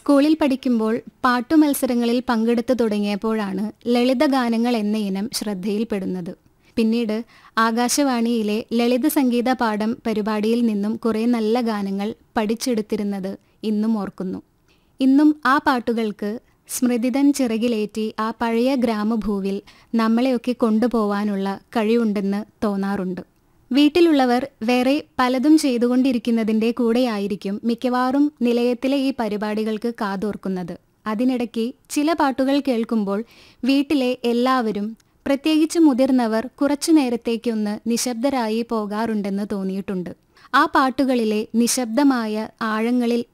സ്കൂളിൽ പഠിക്കുമ്പോൾ പാട്ടുമത്സരങ്ങളിൽ പങ്കെടുത്തു തുടങ്ങിയപ്പോഴാണ് ലളിതഗാനങ്ങൾ എന്ന ഇനം ശ്രദ്ധയിൽപ്പെടുന്നത് പിന്നീട് ആകാശവാണിയിലെ ലളിത സംഗീത പാഠം പരിപാടിയിൽ നിന്നും കുറേ നല്ല ഗാനങ്ങൾ പഠിച്ചെടുത്തിരുന്നത് ഇന്നും ഓർക്കുന്നു ഇന്നും ആ പാട്ടുകൾക്ക് സ്മൃതിതൻ ചിറകിലേറ്റി ആ പഴയ ഗ്രാമഭൂവിൽ നമ്മളെയൊക്കെ കൊണ്ടുപോവാനുള്ള കഴിവുണ്ടെന്ന് തോന്നാറുണ്ട് വീട്ടിലുള്ളവർ വേറെ പലതും ചെയ്തുകൊണ്ടിരിക്കുന്നതിൻ്റെ കൂടെയായിരിക്കും മിക്കവാറും നിലയത്തിലെ ഈ പരിപാടികൾക്ക് കാതോർക്കുന്നത് അതിനിടയ്ക്ക് ചില പാട്ടുകൾ കേൾക്കുമ്പോൾ വീട്ടിലെ എല്ലാവരും പ്രത്യേകിച്ച് മുതിർന്നവർ കുറച്ചു നേരത്തേക്കൊന്ന് നിശബ്ദരായി പോകാറുണ്ടെന്ന് തോന്നിയിട്ടുണ്ട് ആ പാട്ടുകളിലെ നിശബ്ദമായ ആഴങ്ങളിൽ